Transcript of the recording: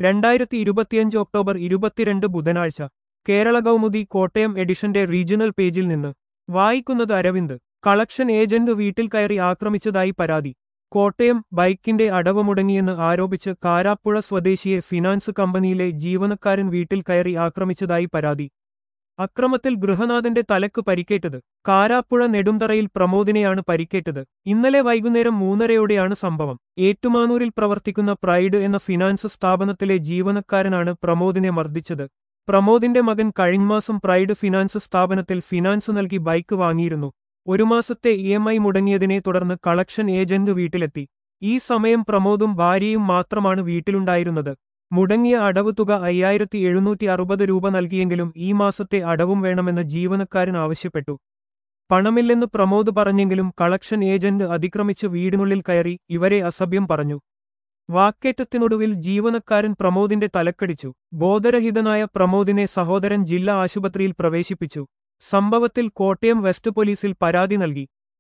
രണ്ടായിരത്തി ഇരുപത്തിയഞ്ച് ഒക്ടോബർ ഇരുപത്തിരണ്ട് ബുധനാഴ്ച കേരള കൗമുദി കോട്ടയം എഡിഷന്റെ റീജിയണൽ പേജിൽ നിന്ന് വായിക്കുന്നത് അരവിന്ദ് കളക്ഷൻ ഏജന്റ് വീട്ടിൽ കയറി ആക്രമിച്ചതായി പരാതി കോട്ടയം ബൈക്കിന്റെ അടവ് മുടങ്ങിയെന്ന് ആരോപിച്ച് കാരാപ്പുഴ സ്വദേശിയെ ഫിനാൻസ് കമ്പനിയിലെ ജീവനക്കാരൻ വീട്ടിൽ കയറി ആക്രമിച്ചതായി പരാതി അക്രമത്തിൽ ഗൃഹനാഥന്റെ തലക്ക് പരിക്കേറ്റത് കാരാപ്പുഴ നെടുന്തറയിൽ പ്രമോദിനെയാണ് പരിക്കേറ്റത് ഇന്നലെ വൈകുന്നേരം മൂന്നരയോടെയാണ് സംഭവം ഏറ്റുമാനൂരിൽ പ്രവർത്തിക്കുന്ന പ്രൈഡ് എന്ന ഫിനാൻസ് സ്ഥാപനത്തിലെ ജീവനക്കാരനാണ് പ്രമോദിനെ മർദ്ദിച്ചത് പ്രമോദിന്റെ മകൻ കഴിഞ്ഞമാസം പ്രൈഡ് ഫിനാൻസ് സ്ഥാപനത്തിൽ ഫിനാൻസ് നൽകി ബൈക്ക് വാങ്ങിയിരുന്നു ഒരു മാസത്തെ ഇ എം ഐ മുടങ്ങിയതിനെ തുടർന്ന് കളക്ഷൻ ഏജന്റ് വീട്ടിലെത്തി ഈ സമയം പ്രമോദും ഭാര്യയും മാത്രമാണ് വീട്ടിലുണ്ടായിരുന്നത് മുടങ്ങിയ അടവ് തുക അയ്യായിരത്തി എഴുന്നൂറ്റി അറുപത് രൂപ നൽകിയെങ്കിലും ഈ മാസത്തെ അടവും വേണമെന്ന് ജീവനക്കാരൻ ആവശ്യപ്പെട്ടു പണമില്ലെന്ന് പ്രമോദ് പറഞ്ഞെങ്കിലും കളക്ഷൻ ഏജന്റ് അതിക്രമിച്ച് വീടിനുള്ളിൽ കയറി ഇവരെ അസഭ്യം പറഞ്ഞു വാക്കേറ്റത്തിനൊടുവിൽ ജീവനക്കാരൻ പ്രമോദിന്റെ തലക്കടിച്ചു ബോധരഹിതനായ പ്രമോദിനെ സഹോദരൻ ജില്ലാ ആശുപത്രിയിൽ പ്രവേശിപ്പിച്ചു സംഭവത്തിൽ കോട്ടയം വെസ്റ്റ് പോലീസിൽ പരാതി നൽകി